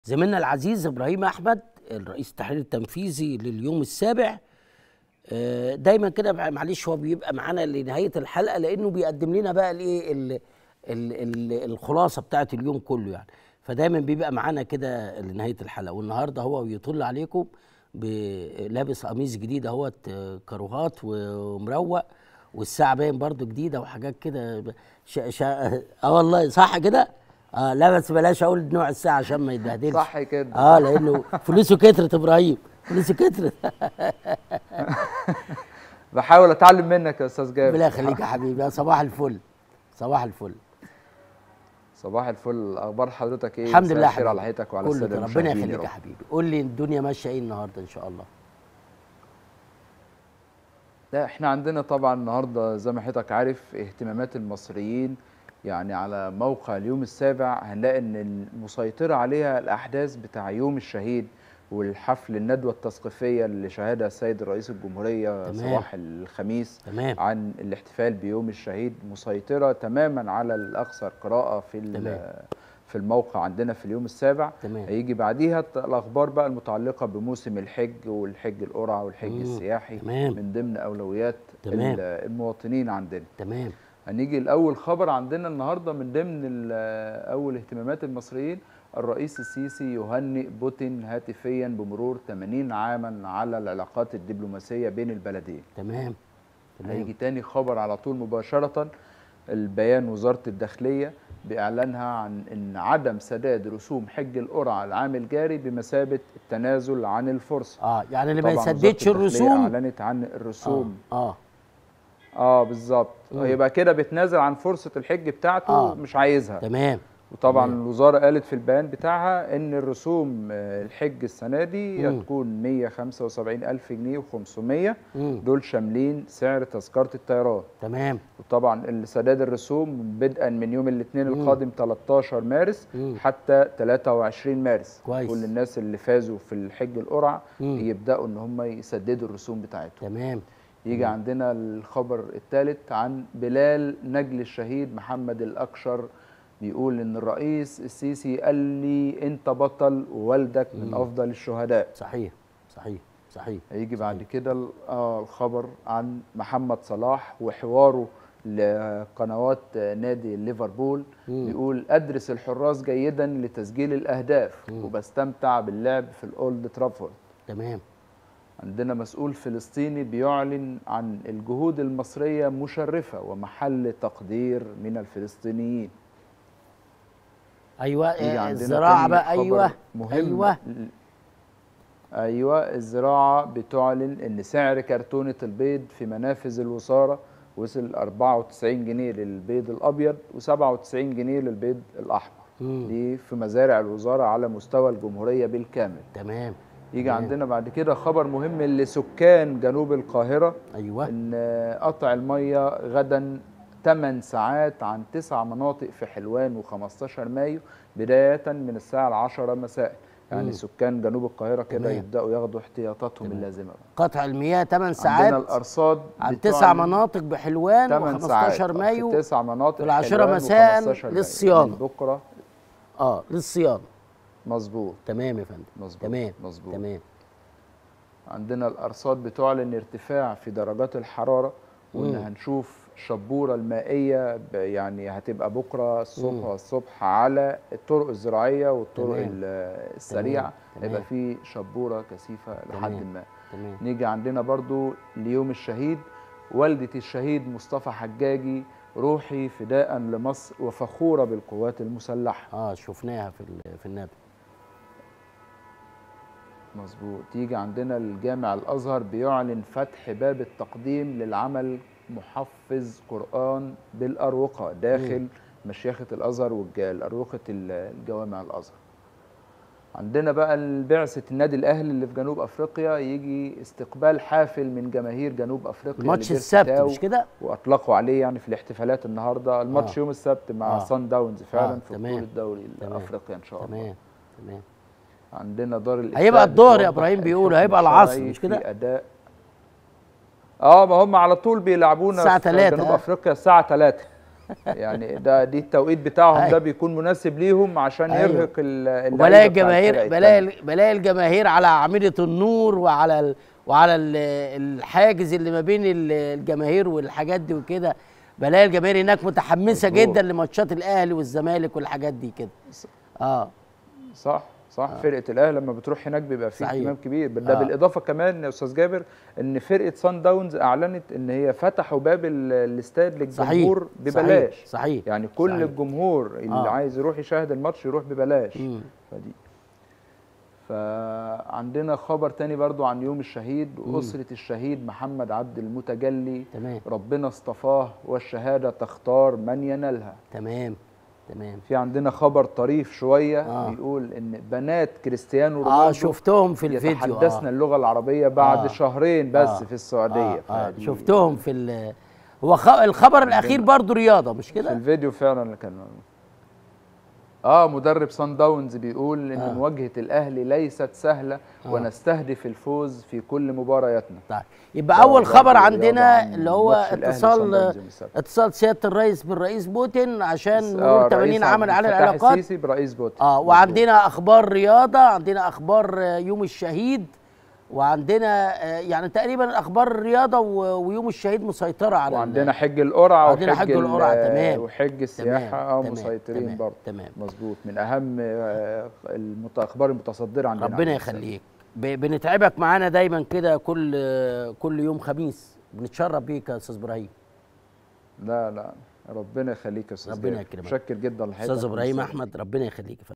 زميلنا العزيز ابراهيم احمد الرئيس التحرير التنفيذي لليوم السابع آه، دايما كده بقى- معلش هو بيبقى معانا لنهايه الحلقه لانه بيقدم لنا بقى الايه ال- ال- ال- الخلاصه بتاعه اليوم كله يعني فدايما بيبقى معانا كده لنهايه الحلقه والنهارده هو بيطل عليكم ب- لابس قميص جديد اهوت آه، كاروهات ومروق والساعه باين برضو جديده وحاجات كده شا شا اه والله صح كده اه لا بس بلاش اقول نوع الساعه عشان ما يتبهدلش صح كده اه لانه فلوسه كترت ابراهيم فلوسه كترت بحاول اتعلم منك يا استاذ جابر بالله يخليك يا حبيبي يا صباح الفل صباح الفل صباح الفل اخبار حضرتك ايه الحمد مساء لله يا الخير حبيبي على حياتك وعلى كله الساده تمام. ربنا المشاهدين يا يخليك يا رب. حبيبي قول لي الدنيا ماشيه ايه النهارده ان شاء الله لا احنا عندنا طبعا النهارده زي ما حضرتك عارف اهتمامات المصريين يعني على موقع اليوم السابع هنلاقي ان المسيطره عليها الاحداث بتاع يوم الشهيد والحفل الندوه التثقيفيه اللي شهدها السيد رئيس الجمهوريه تمام. صباح الخميس تمام عن الاحتفال بيوم الشهيد مسيطره تماما على الاكثر قراءه في ال- تمام. في الموقع عندنا في اليوم السابع تمام هيجي بعديها الت- الاخبار بقى المتعلقه بموسم الحج والحج القرعه والحج مم. السياحي تمام. من ضمن اولويات تمام. ال- المواطنين عندنا تمام هنيجي الاول خبر عندنا النهارده من ضمن ال- اول اهتمامات المصريين الرئيس السيسي يهنئ بوتين هاتفيا بمرور 80 عاما على العلاقات الدبلوماسيه بين البلدين تمام هيجي تمام تاني خبر على طول مباشرة البيان وزارة الداخلية بإعلانها عن أن عدم سداد رسوم حج القرعة العام الجاري بمثابة التنازل عن الفرصة اه يعني اللي ما طبعاً يسددش وزارة الداخلية الرسوم أعلنت عن الرسوم اه, آه. اه, بالظبط مم. يبقى كده بتنازل عن فرصة الحج بتاعته آه. مش عايزها تمام وطبعا تمام. الوزارة قالت في البيان بتاعها ان الرسوم آه، الحج السنة دي مم. هتكون 175 ألف جنيه و500 مم. دول شاملين سعر تذكرة الطيران تمام وطبعا السداد الرسوم بدءا من يوم الاثنين مم. القادم 13 مارس مم. حتى 23 مارس كويس. كل الناس اللي فازوا في الحج القرعه مم. يبداوا ان هم يسددوا الرسوم بتاعتهم تمام يجي عندنا الخبر الثالث عن بلال نجل الشهيد محمد الاكشر بيقول ان الرئيس السيسي قال لي انت بطل ووالدك من مم. افضل الشهداء صحيح صحيح صحيح هيجي بعد كده ال- آه الخبر عن محمد صلاح وحواره لقنوات آه، نادي ليفربول مم. بيقول ادرس الحراس جيدا لتسجيل الاهداف مم. وبستمتع باللعب في الاولد ترافورد تمام عندنا مسؤول فلسطيني بيعلن عن الجهود المصريه مشرفه ومحل تقدير من الفلسطينيين ايوه يجي آه، عندنا الزراعه تاني بقى خبر ايوه مهم ايوه ايوه الزراعه بتعلن ان سعر كرتونه البيض في منافذ الوزاره وصل 94 جنيه للبيض الابيض و97 جنيه للبيض الاحمر مم. دي في مزارع الوزاره على مستوى الجمهوريه بالكامل تمام يجي تمام. عندنا بعد كده خبر مهم لسكان جنوب القاهره ايوه ان قطع الميه غدا 8 ساعات عن تسع مناطق في حلوان و15 مايو بدايه من الساعه العشرة مساء يعني مم. سكان جنوب القاهره كده تمام. يبداوا ياخدوا احتياطاتهم تمام. اللازمه قطع المياه 8 عندنا ساعات الارصاد عن بتعلن تسع مناطق بحلوان 8 ساعات و15 مايو في تسع مناطق والعاشرة حلوان مساء و15 مايو. للصيانة. من بكره اه للصيانه مظبوط تمام يا فندم مظبوط تمام مظبوط تمام عندنا الارصاد بتعلن ارتفاع في درجات الحراره وان مم. هنشوف شبوره المائيه ب- يعني هتبقى بكره الصبح مم. والصبح على الطرق الزراعيه والطرق تمام. ال- السريعه تمام. هيبقى في شبوره كثيفه لحد تمام. ما تمام نيجي عندنا برضو ليوم الشهيد والدة الشهيد مصطفى حجاجي روحي فداء لمصر وفخورة بالقوات المسلحة اه شفناها في ال- في النبي مظبوط يجي عندنا الجامع الأزهر بيعلن فتح باب التقديم للعمل محفظ قرآن بالأروقة داخل مشيخة الأزهر والأروقة الجوامع الأزهر عندنا بقى بعثة النادي الأهلي اللي في جنوب أفريقيا يجي استقبال حافل من جماهير جنوب أفريقيا الماتش لبيرسي السبت تاو. مش كده واطلقوا عليه يعني في الاحتفالات النهارده الماتش آه. يوم السبت مع آه. سان داونز فعلا آه، في تمام. بطوله دوري تمام. افريقيا ان شاء الله تمام تمام عندنا دار الافتاء هيبقى الظهر يا بتوضح إبراهيم بيقولوا، الحكم هيبقى العصر، الشرعي مش كده؟ في اداء اه ما هم على طول بيلعبونا الساعة في 3 جنوب آه. افريقيا الساعه 3 يعني ده دي التوقيت بتاعهم أيوة. ده بيكون مناسب ليهم عشان أيوة. يرهق ال- اللعيبة بلاقي بتاع الجماهير الفرق بلاقي التانية. بلاقي الجماهير على اعمده النور وعلى ال... وعلى ال- الحاجز اللي ما بين ال- الجماهير والحاجات دي وكده بلاقي الجماهير هناك متحمسه مظبوط. جدا لماتشات الاهلي والزمالك والحاجات دي كده اه صح صح فرقه الاهلي لما بتروح هناك بيبقى فيه صحيح. اهتمام كبير ده آه. بالاضافه كمان يا استاذ جابر ان فرقه سان داونز اعلنت ان هي فتحوا باب ال- الاستاد صحيح للجمهور ببلاش صحيح, صحيح. يعني كل صحيح. الجمهور اللي آه. عايز يروح يشاهد الماتش يروح ببلاش مم. فدي فعندنا خبر تاني برضو عن يوم الشهيد وأسرة الشهيد محمد عبد المتجلي تمام ربنا اصطفاه والشهادة تختار من ينالها تمام تمام في عندنا خبر طريف شوية آه. بيقول إن بنات كريستيانو اه رونالدو شفتهم في الفيديو يتحدثن آه. اللغة العربية بعد آه. شهرين بس آه. في السعودية آه. آه. فدي- شفتهم في ال... هو خ... الخبر الاخير برضو رياضه مش في كده الفيديو فعلا اللي كان اه مدرب سان داونز بيقول ان آه. مواجهه الاهلي ليست سهله آه. ونستهدف الفوز في كل مبارياتنا طيب يبقى اول ده خبر برضو عندنا رياضة عن اللي هو ماتش الأهلي وصن اتصال داونز يوم السبت. اتصال سياده الرئيس بالرئيس بوتين عشان آه، مرور 80 رئيس عام عبد على الفتاح العلاقات السيسي برئيس بوتين اه مظبوط. وعندنا اخبار رياضه عندنا اخبار آه، يوم الشهيد وعندنا آه، يعني تقريبا اخبار الرياضه و- ويوم الشهيد مسيطره على ال- وعندنا حج القرعه عندنا حج ال- القرعة، تمام. وحج السياحه اه تمام، مسيطرين تمام، برضه تمام. مظبوط من اهم آه، المت- الاخبار المتصدره عندنا ربنا على يخليك ب- بنتعبك معانا دايما كده كل آه، كل يوم خميس بنتشرف بيك يا استاذ ابراهيم لا لا ربنا يخليك يا استاذ ربنا جابر. يكرمك. متشكر جدا لحضرتك استاذ ابراهيم ومساء احمد ربنا يخليك يا فندم.